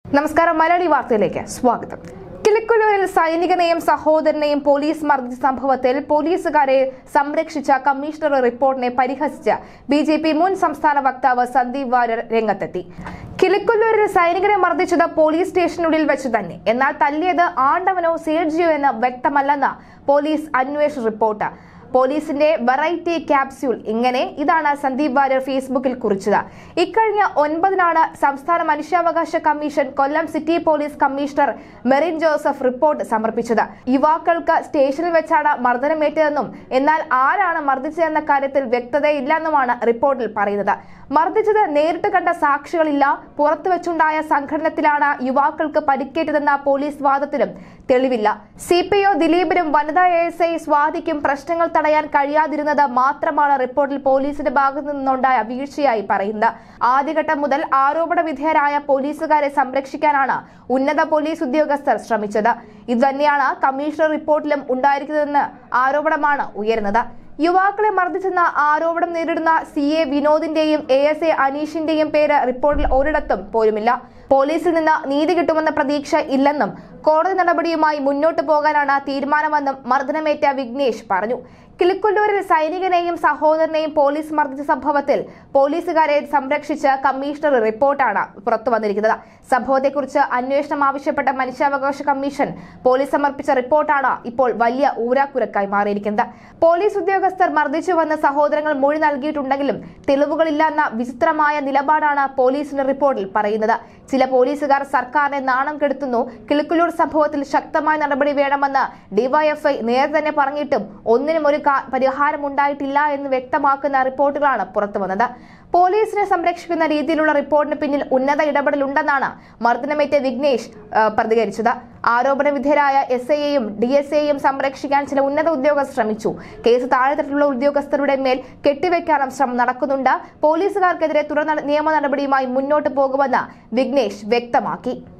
നമസ്കാരം മലയാളി വാർത്തയിലേക്ക് സ്വാഗതം കിളിക്കുലൂരിൽ സൈനികനെയും സഹോദരനെയും പോലീസ് മർദ്ദിച്ച സംഭവത്തിൽ പോലീസുകാരെ സംരക്ഷിച്ച കമ്മീഷണർ റിപ്പോർട്ടിനെ പരിഹസിച്ച് ബി ജെ പി മുൻ സംസ്ഥാന വക്താവ് സന്ദീപ് വാര്യർ രംഗത്തെത്തി കിളിക്കുല്ലൂരിൽ സൈനികനെ മർദ്ദിച്ചത് പോലീസ് സ്റ്റേഷനുള്ളിൽ വെച്ച് തന്നെ എന്നാൽ തല്ലിയത് ആണ്ടവനോ സേഡ്ജിയോ എന്ന് വ്യക്തമല്ലെന്ന് പോലീസ് അന്വേഷണ റിപ്പോർട്ട് പോലീസിന്റെ വെറൈറ്റി ക്യാപ്സ്യൂൾ ഇങ്ങനെ ഇതാണ് സന്ദീപ് വാര്യർ ഫേസ്ബുക്കിൽ കുറിച്ചത് ഇക്കഴിഞ്ഞ ഒൻപതിനാണ് സംസ്ഥാന മനുഷ്യാവകാശ commission Kollam city police commissioner Merin Joseph report സമർപ്പിച്ചത് യുവാക്കൾക്ക് സ്റ്റേഷനിൽ വെച്ചാണ് മർദ്ദനമേറ്റതെന്നും എന്നാൽ ആരാണ് മർദ്ദിച്ചതെന്ന കാര്യത്തിൽ വ്യക്തതയില്ലെന്നുമാണ് റിപ്പോർട്ടിൽ പറയുന്നത് മർദ്ദിച്ചത് നേരിട്ട് കണ്ട സാക്ഷികളില്ല പുറത്തു വെച്ചുണ്ടായ സംഘടനത്തിലാണ് യുവാക്കൾക്ക് പരിക്കേറ്റതെന്ന പോലീസ് വാദത്തിലും തെളിവില്ല സി പി ഒ ദിലീപിനും വനിതാ എ എസ് ഐ സ്വാതിക്കും പ്രശ്നങ്ങൾ തടയാൻ കഴിയാതിരുന്നത് മാത്രമാണ് റിപ്പോർട്ടിൽ പോലീസിന്റെ ഭാഗത്തു നിന്നുണ്ടായ വീഴ്ചയായി പറയുന്നത് ആദ്യഘട്ടം മുതൽ ആരോപണ വിധേയരായ പോലീസുകാരെ സംരക്ഷിക്കാനാണ് ഉന്നത പോലീസ് ഉദ്യോഗസ്ഥർ ശ്രമിച്ചത് ഇതുതന്നെയാണ് കമ്മീഷണർ റിപ്പോർട്ടിലും ഉണ്ടായിരിക്കുന്നതെന്ന് ആരോപണമാണ് ഉയരുന്നത് യുവാക്കളെ മർദ്ദിച്ചെന്ന ആരോപണം നേരിടുന്ന സി എ വിനോദിന്റെയും എ എസ് എ അനീഷിന്റെയും പേര് റിപ്പോർട്ടിൽ ഒരിടത്തും പോലുമില്ല പോലീസിൽ നിന്ന് നീതി കിട്ടുമെന്ന പ്രതീക്ഷ ഇല്ലെന്നും കോടതി നടപടിയുമായി മുന്നോട്ടു പോകാനാണ് തീരുമാനമെന്നും മർദ്ദനമേറ്റ വിഘ്നേഷ് പറഞ്ഞു കിളിക്കൊല്ലൂരിൽ സൈനികനെയും സഹോദരനെയും പോലീസ് മർദ്ദിച്ച സംഭവത്തിൽ പോലീസുകാരെ സംരക്ഷിച്ച കമ്മീഷണർ റിപ്പോർട്ടാണ് പുറത്തു വന്നിരിക്കുന്നത് സംഭവത്തെക്കുറിച്ച് അന്വേഷണം ആവശ്യപ്പെട്ട മനുഷ്യാവകാശ കമ്മീഷൻ പോലീസ് സമർപ്പിച്ച റിപ്പോർട്ടാണ് ഇപ്പോൾ വലിയ ഊരാക്കുരക്കായി മാറിയിരിക്കുന്നത് പോലീസ് ഉദ്യോഗസ്ഥർ മർദ്ദിച്ചുവെന്ന് സഹോദരങ്ങൾ മൊഴി നൽകിയിട്ടുണ്ടെങ്കിലും തെളിവുകളില്ലെന്ന വിചിത്രമായ നിലപാടാണ് പോലീസിന്റെ റിപ്പോർട്ടിൽ പറയുന്നത് ചില പോലീസുകാർ സർക്കാരിനെ നാണം കെടുത്തുന്നു കിളിക്കുലൂർ സംഭവത്തിൽ ശക്തമായ നടപടി വേണമെന്ന് ഡിവൈഎഫ്ഐ നേരത്തെ തന്നെ പറഞ്ഞിട്ടും ഒന്നിനും ഒരു കാ- പരിഹാരമുണ്ടായിട്ടില്ല എന്ന് വ്യക്തമാക്കുന്ന റിപ്പോർട്ടുകളാണ് പുറത്തുവന്നത് പോലീസിനെ സംരക്ഷിക്കുന്ന രീതിയിലുള്ള റിപ്പോർട്ടിന് പിന്നിൽ ഉന്നത ഇടപെടലുണ്ടെന്നാണ് മർദ്ദനമേറ്റ വിഘ്നേഷ് ആ, പ്രതികരിച്ചത് ആരോപണ വിധേയരായ എസ് ഐയെയും ഡി എസ് എയും സംരക്ഷിക്കാൻ ചില ഉന്നത ഉദ്യോഗസ്ഥർ ശ്രമിച്ചു കേസ് താഴെത്തട്ടിലുള്ള ഉദ്യോഗസ്ഥരുടെ മേൽ കെട്ടിവെക്കാനും ശ്രമം നടക്കുന്നുണ്ട് പോലീസുകാർക്കെതിരെ തുടർ നട- നിയമ നടപടിയുമായി മുന്നോട്ട് പോകുമെന്ന് വിഘ്നേഷ് വ്യക്തമാക്കി